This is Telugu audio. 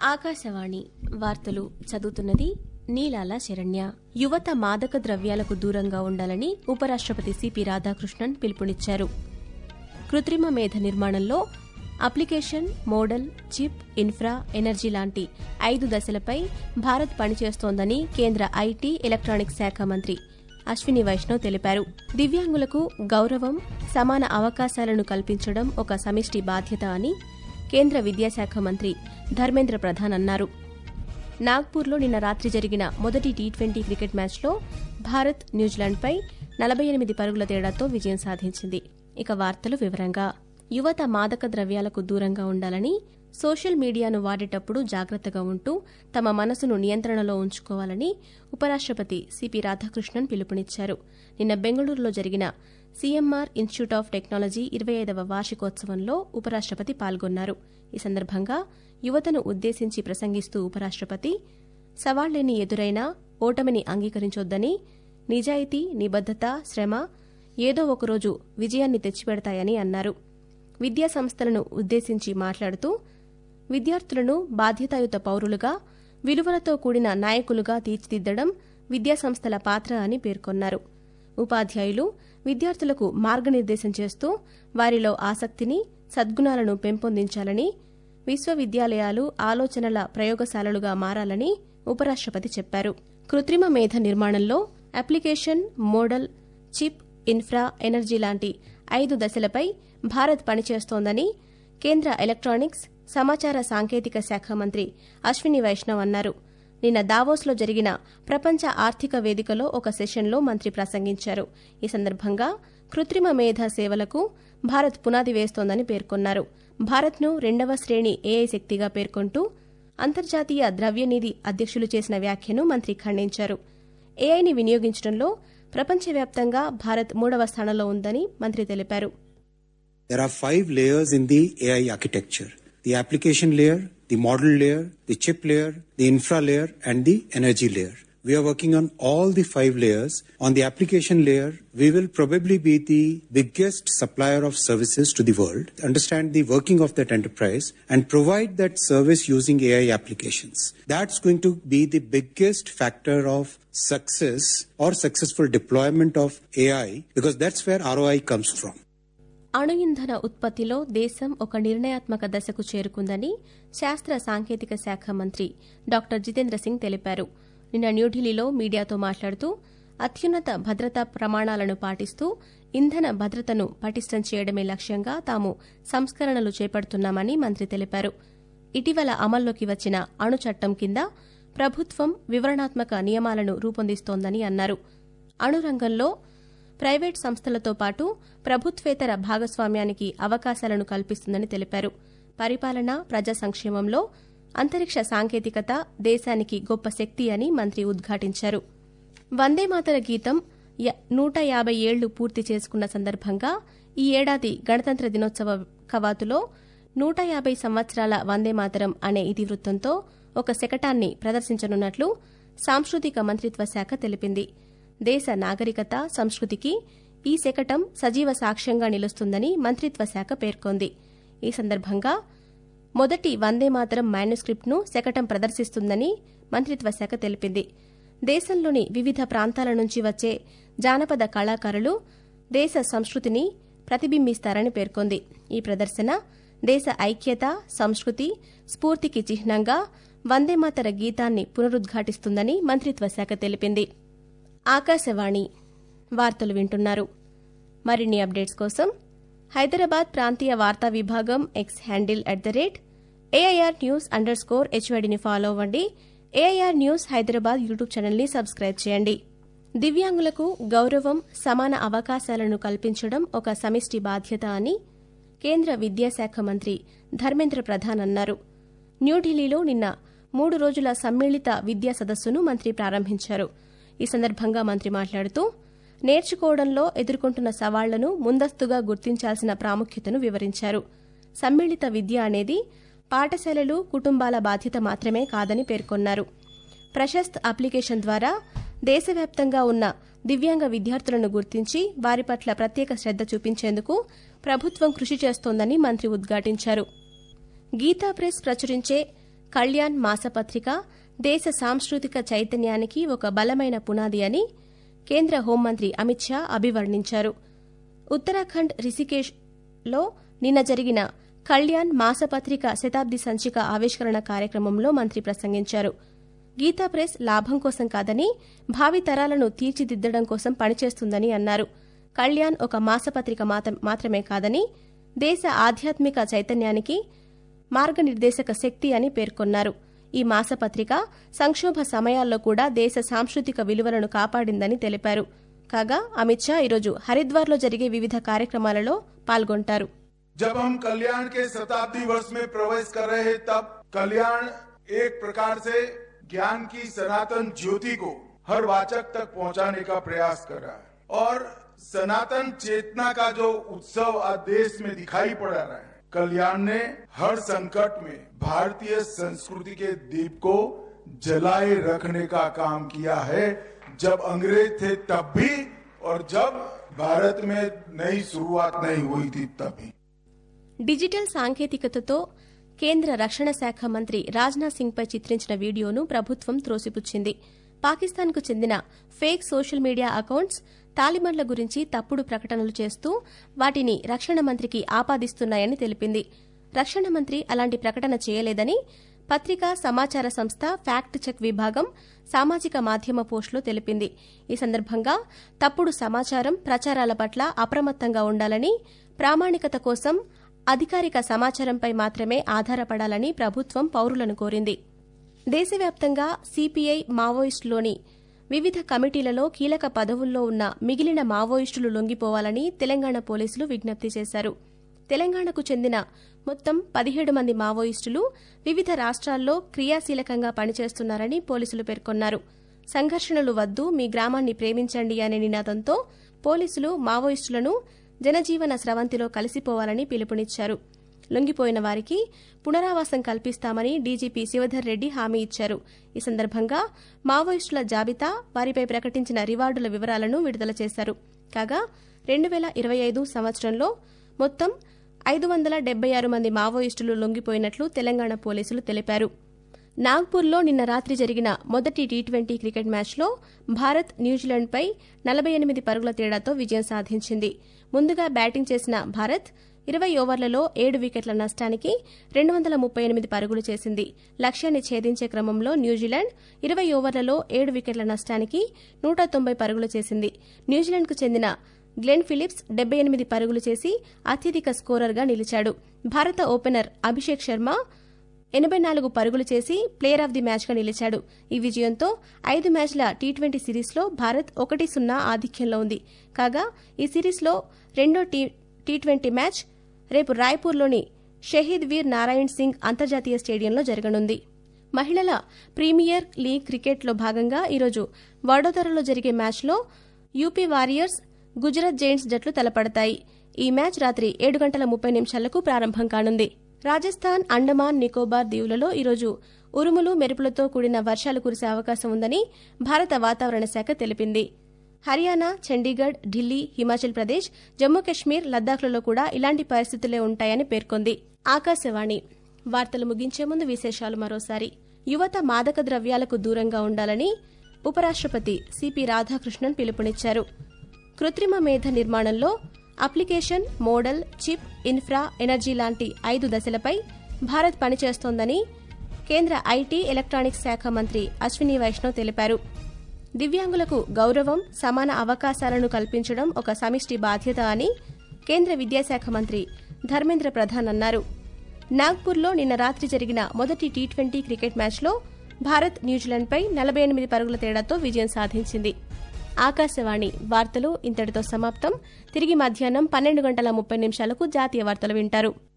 ఆకాశవాణి వార్తలు చదువుతున్నది నీలాల శరణ్య యువత మాదక ద్రవ్యాలకు దూరంగా ఉండాలని ఉపరాష్టపతి సిపి రాధాకృష్ణన్ పిలుపునిచ్చారు కృత్రిమ మేధ నిర్మాణంలో application model chip infra energy లాంటి ఐదు దశలపై భారత్ పనిచేస్తోందని కేంద్ర ఐటీ ఎలక్ట్రానిక్స్ శాఖ మంత్రి అశ్విని వైష్ణవ్ తెలిపారు దివ్యాంగులకు గౌరవం సమాన అవకాశాలను కల్పించడం ఒక సమిష్టి బాధ్యత అని కేంద్ర విద్యాశాఖ మంత్రి ధర్మేంద్ర ప్రధాన్ అన్నారు నాగ్పూర్లో నిన్న రాత్రి జరిగిన మొదటి టీ ట్వంటీ క్రికెట్ మ్యాచ్లో భారత్ న్యూజిలాండ్పై నలభై ఎనిమిది పరుగుల తేడాతో విజయం సాధించింది ఇక వార్తలు వివరంగా యువత మాదక ద్రవ్యాలకు దూరంగా ఉండాలని సోషల్ మీడియాను వాడేటప్పుడు జాగ్రత్తగా ఉంటూ తమ మనసును నియంత్రణలో ఉంచుకోవాలని ఉపరాష్టపతి సిపి రాధాకృష్ణన్ పిలుపునిచ్చారు నిన్న బెంగళూరులో జరిగిన సీఎంఆర్ ఇన్స్టిట్యూట్ ఆఫ్ టెక్నాలజీ ఇరవై ఐదవ వార్షికోత్సవంలో ఉపరాష్టపతి పాల్గొన్నారు ఈ సందర్భంగా యువతను ఉద్దేశించి ప్రసంగిస్తూ ఉపరాష్టపతి సవాళ్లెన్ని ఎదురైనా ఓటమిని అంగీకరించొద్దని నిజాయితీ నిబద్దత శ్రమ ఏదో ఒకరోజు విజయాన్ని తెచ్చిపెడతాయని అన్నారు విద్యా సంస్థలను ఉద్దేశించి మాట్లాడుతూ విద్యార్థులను బాధ్యతాయుత పౌరులుగా విలువలతో కూడిన నాయకులుగా తీర్చిదిద్దడం విద్యాసంస్థల పాత్ర అని పేర్కొన్నారు ఉపాధ్యాయులు విద్యార్థులకు మార్గనిర్దేశం చేస్తూ వారిలో ఆసక్తిని సద్గుణాలను పెంపొందించాలని విశ్వవిద్యాలయాలు ఆలోచనల ప్రయోగశాలలుగా మారాలని ఉపరాష్టపతి చెప్పారు కృత్రిమ మేధ నిర్మాణంలో application model chip infra energy లాంటి ఐదు దశలపై భారత్ పనిచేస్తోందని కేంద్ర ఎలక్ట్రానిక్స్ సమాచార సాంకేతిక శాఖ మంత్రి అశ్విని వైష్ణవ్ అన్నారు నిన్న దావోస్లో జరిగిన ప్రపంచ ఆర్థిక వేదికలో ఒక సెషన్లో మంత్రి ప్రసంగించారు ఈ సందర్భంగా కృత్రిమ మేధ సేవలకు భారత్ పునాది వేస్తోందని పేర్కొన్నారు భారత్ను రెండవ శ్రేణి ఏఐ శక్తిగా పేర్కొంటూ అంతర్జాతీయ ద్రవ్యనిధి అధ్యక్షులు చేసిన వ్యాఖ్యను మంత్రి ఖండించారు ఏఐని వినియోగించడంలో ప్రపంచవ్యాప్తంగా భారత్ మూడవ స్థానంలో ఉందని మంత్రి తెలిపారు There are five layers in the AI architecture the application layer, the model layer, the chip layer, the infra layer, and the energy layer. We are working on all the five layers. On the application layer, we will probably be the biggest supplier of services to the world, understand the working of that enterprise, and provide that service using AI applications. That's going to be the biggest factor of success or successful deployment of AI because that's where ROI comes from. అణు ఇంధన ఉత్పత్తిలో దేశం ఒక నిర్ణయాత్మక దశకు చేరుకుందని శాస్త్ర సాంకేతిక శాఖ మంత్రి డాక్టర్ జితేంద్ర సింగ్ తెలిపారు నిన్న న్యూఢిల్లీలో మీడియాతో మాట్లాడుతూ అత్యున్నత భద్రతా ప్రమాణాలను పాటిస్తూ ఇంధన భద్రతను పటిష్టం చేయడమే లక్ష్యంగా తాము సంస్కరణలు చేపడుతున్నామని మంత్రి తెలిపారు ఇటీవల అమల్లోకి వచ్చిన అణు చట్టం కింద ప్రభుత్వం వివరణాత్మక నియమాలను రూపొందిస్తోందని అన్నారు అణు రంగంలో ప్రైవేట్ సంస్థలతో పాటు ప్రభుత్వేతర భాగస్వామ్యానికి అవకాశాలను కల్పిస్తుందని తెలిపారు పరిపాలన ప్రజా సంక్షేమంలో అంతరిక్ష సాంకేతికత దేశానికి గొప్ప శక్తి అని మంత్రి ఉద్ఘాటించారు వందేమాతర గీతం నూట యాభై ఏళ్లు పూర్తి చేసుకున్న సందర్భంగా ఈ ఏడాది గణతంత్ర దినోత్సవ కవాతులో నూట యాభై సంవత్సరాల వందేమాతరం అనే ఇతివృత్తంతో ఒక శకటాన్ని ప్రదర్శించనున్నట్లు సాంస్కృతిక మంత్రిత్వ శాఖ తెలిపింది దేశ నాగరికత సంస్కృతికి ఈ శకటం సజీవ సాక్ష్యంగా నిలుస్తుందని మంత్రిత్వ శాఖ పేర్కొంది ఈ సందర్భంగా మొదటి వందేమాతరం మాన్యుస్క్రిప్ట్ను శకటం ప్రదర్శిస్తుందని మంత్రిత్వ శాఖ తెలిపింది దేశంలోని వివిధ ప్రాంతాల నుంచి వచ్చే జానపద కళాకారులు దేశ సంస్కృతిని ప్రతిబింబిస్తారని పేర్కొంది ఈ ప్రదర్శన దేశ ఐక్యత సంస్కృతి స్ఫూర్తికి చిహ్నంగా వందేమాతర గీతాన్ని పునరుద్ఘాటిస్తుందని మంత్రిత్వ శాఖ తెలిపింది ఆకాశవాణి వార్తలు వింటున్నారు మరిన్ని అప్డేట్స్ కోసం హైదరాబాద్ ప్రాంతీయ వార్తా విభాగం X handle at the rate AIR news underscore హెచ్వైడిని ఫాలో అవ్వండి ఏఐఆర్ న్యూస్ హైదరాబాద్ యూట్యూబ్ ఛానల్ని సబ్స్క్రైబ్ చేయండి దివ్యాంగులకు గౌరవం సమాన అవకాశాలను కల్పించడం ఒక సమిష్టి బాధ్యత అని కేంద్ర విద్యాశాఖ మంత్రి ధర్మేంద్ర ప్రధాన్ అన్నారు న్యూఢిల్లీలో నిన్న మూడు రోజుల సమ్మిళిత విద్యా సదస్సును మంత్రి ప్రారంభించారు ఈ సందర్భంగా మంత్రి మాట్లాడుతూ నేర్చుకోవడంలో ఎదుర్కొంటున్న సవాళ్లను ముందస్తుగా గుర్తించాల్సిన ప్రాముఖ్యతను వివరించారు సమ్మిళిత విద్య అనేది పాఠశాలలు కుటుంబాల బాధ్యత మాత్రమే కాదని పేర్కొన్నారు ప్రశస్త్ అప్లికేషన్ ద్వారా దేశవ్యాప్తంగా ఉన్న దివ్యాంగ విద్యార్థులను గుర్తించి వారి పట్ల ప్రత్యేక శ్రద్ద చూపించేందుకు ప్రభుత్వం కృషి చేస్తోందని మంత్రి ఉద్ఘాటించారు గీతా ప్రెస్ ప్రచురించే కళ్యాణ్ మాసపత్రిక దేశ సాంస్కృతిక చైతన్యానికి ఒక బలమైన పునాది అని కేంద్ర హోంమంత్రి అమిత్ షా అభివర్ణించారు ఉత్తరాఖండ్ రిషికేశ్లో నిన్న జరిగిన కళ్యాణ్ మాసపత్రిక శతాబ్ది సంచిక ఆవిష్కరణ కార్యక్రమంలో మంత్రి ప్రసంగించారు గీతా ప్రెస్ లాభం కోసం కాదని భావితరాలను తీర్చిదిద్దడం కోసం పనిచేస్తుందని అన్నారు కళ్యాణ్ ఒక మాసపత్రిక మాత్రమే కాదని దేశ ఆధ్యాత్మిక చైతన్యానికి మార్గనిర్దేశక శక్తి అని పేర్కొన్నారు ఈ మాసపత్రిక సంక్షోభ సమయాల్లో కూడా దేశ సాంస్కృతిక విలువలను కాపాడిందని తెలిపారు కాగా అమిత్ షా ఈరోజు హరిద్వార్లో జరిగే వివిధ కార్యక్రమాలలో పాల్గొంటారు जब हम कल्याण के शताब्दी वर्ष में प्रवेश कर रहे हैं तब कल्याण एक प्रकार से ज्ञान की सनातन ज्योति को हर वाचक तक पहुंचाने का प्रयास कर रहा है और सनातन चेतना का जो उत्सव आज देश में दिखाई पड़ रहा है कल्याण ने हर संकट में भारतीय संस्कृति के दीप को जलाए रखने का काम किया है जब अंग्रेज थे तब भी और जब भारत में नई शुरुआत नहीं हुई थी तभी డిజిటల్ సాంకేతికతతో కేంద్ర రక్షణ శాఖ మంత్రి రాజ్నాథ్ సింగ్పై చిత్రించిన వీడియోను ప్రభుత్వం త్రోసిపుచ్చింది పాకిస్తాన్కు చెందిన ఫేక్ సోషల్ మీడియా అకౌంట్స్ తాలిబాన్ల గురించి తప్పుడు ప్రకటనలు చేస్తూ వాటిని రక్షణ మంత్రికి ఆపాదిస్తున్నాయని తెలిపింది రక్షణ మంత్రి అలాంటి ప్రకటన చేయలేదని పత్రికా సమాచార సంస్థ ఫ్యాక్ట్ చెక్ విభాగం సామాజిక మాధ్యమ పోస్టులో తెలిపింది ఈ సందర్భంగా తప్పుడు సమాచారం ప్రచారాల పట్ల అప్రమత్తంగా ఉండాలని ప్రామాణికత కోసం అధికారిక సమాచారంపై మాత్రమే ఆధారపడాలని ప్రభుత్వం పౌరులను కోరింది దేశవ్యాప్తంగా సిపిఐ మావోయిస్టులోని వివిధ కమిటీలలో కీలక పదవుల్లో ఉన్న మిగిలిన మావోయిస్టులు లొంగిపోవాలని తెలంగాణ పోలీసులు విజ్ఞప్తి చేశారు తెలంగాణకు చెందిన మొత్తం పదిహేడు మంది మావోయిస్టులు వివిధ రాష్ట్రాల్లో క్రియాశీలకంగా పనిచేస్తున్నారని పోలీసులు పేర్కొన్నారు సంఘర్షణలు వద్దు మీ గ్రామాన్ని ప్రేమించండి అనే నినాదంతో పోలీసులు మావోయిస్టులను జనజీవన స్రవంతిలో కలిసిపోవాలని పిలుపునిచ్చారు లొంగిపోయిన వారికి పునరావాసం కల్పిస్తామని డీజీపీ శివధర్ రెడ్డి హామీ ఇచ్చారు ఈ సందర్భంగా మావోయిస్టుల జాబితా వారిపై ప్రకటించిన రివార్డుల వివరాలను విడుదల చేశారు కాగా రెండు వేల ఇరవై ఐదు సంవత్సరంలో మొత్తం ఐదు వందల డెబ్బై ఆరు మంది మావోయిస్టులు లొంగిపోయినట్లు తెలంగాణ పోలీసులు తెలిపారు నాగ్పూర్లో నిన్న రాత్రి జరిగిన మొదటి టీ ట్వంటీ క్రికెట్ మ్యాచ్లో భారత్ న్యూజిలాండ్పై నలభై ఎనిమిది పరుగుల తేడాతో విజయం సాధించింది ముందుగా బ్యాటింగ్ చేసిన భారత్ ఇరవై ఓవర్లలో ఏడు వికెట్ల నష్టానికి రెండు వందల ముప్పై ఎనిమిది పరుగులు చేసింది లక్ష్యాన్ని ఛేదించే క్రమంలో న్యూజిలాండ్ ఇరవై ఓవర్లలో ఏడు వికెట్ల నష్టానికి నూట తొంభై పరుగులు చేసింది న్యూజిలాండ్కు చెందిన గ్లెన్ ఫిలిప్స్ డెబ్బై ఎనిమిది పరుగులు చేసి అత్యధిక స్కోరర్గా నిలిచాడు భారత ఓపెనర్ అభిషేక్ శర్మ ఎనబై నాలుగు పరుగులు చేసి ప్లేయర్ ఆఫ్ ది మ్యాచ్గా నిలిచాడు ఈ విజయంతో ఐదు మ్యాచ్ల టీ ట్వంటీ సిరీస్లో భారత్ ఒకటి సున్నా ఆధిక్యంలో ఉంది కాగా ఈ సిరీస్లో రెండో టీ టీ ట్వంటీ మ్యాచ్ రేపు రాయ్పూర్లోని షహీద్ వీర్ నారాయణ్ సింగ్ అంతర్జాతీయ స్టేడియంలో జరగనుంది మహిళల ప్రీమియర్ లీగ్ క్రికెట్లో భాగంగా ఈరోజు వడోదరలో జరిగే మ్యాచ్లో యూపీ వారియర్స్ గుజరాత్ జైంట్స్ జట్లు తలపడతాయి ఈ మ్యాచ్ రాత్రి ఏడు గంటల ముప్పై నిమిషాలకు ప్రారంభం కానుంది రాజస్థాన్ అండమాన్ నికోబార్ దీవులలో ఈరోజు ఉరుములు మెరుపులతో కూడిన వర్షాలు కురిసే అవకాశం ఉందని భారత వాతావరణ శాఖ తెలిపింది హర్యానా చండీగఢ్ ఢిల్లీ హిమాచల్ ప్రదేశ్ జమ్మూ కశ్మీర్ లద్దాఖ్లలో కూడా ఇలాంటి పరిస్థితులే ఉంటాయని పేర్కొంది ఆకాశవాణి వార్తలు ముగించే ముందు విశేషాలు మరోసారి యువత మాదక ద్రవ్యాలకు దూరంగా ఉండాలని ఉపరాష్ట్రపతి సిపి రాధాకృష్ణన్ పిలుపునిచ్చారు కృత్రిమ మేధ నిర్మాణంలో application model chip infra energy లాంటి ఐదు దశలపై భారత్ పనిచేస్తోందని కేంద్ర ఐటీ ఎలక్ట్రానిక్స్ శాఖ మంత్రి అశ్విని వైష్ణవ్ తెలిపారు దివ్యాంగులకు గౌరవం సమాన అవకాశాలను కల్పించడం ఒక సమిష్టి బాధ్యత అని కేంద్ర విద్యాశాఖ మంత్రి ధర్మేంద్ర ప్రధాన్ అన్నారు నాగ్పూర్లో నిన్న రాత్రి జరిగిన మొదటి టీ ట్వంటీ క్రికెట్ మ్యాచ్లో భారత్ న్యూజిలాండ్పై నలభై ఎనిమిది పరుగుల తేడాతో విజయం సాధించింది ఆకాశవాణి వార్తలు ఇంతటితో సమాప్తం తిరిగి మధ్యాహ్నం పన్నెండు గంటల ముప్పై నిమిషాలకు జాతీయ వార్తలు వింటారు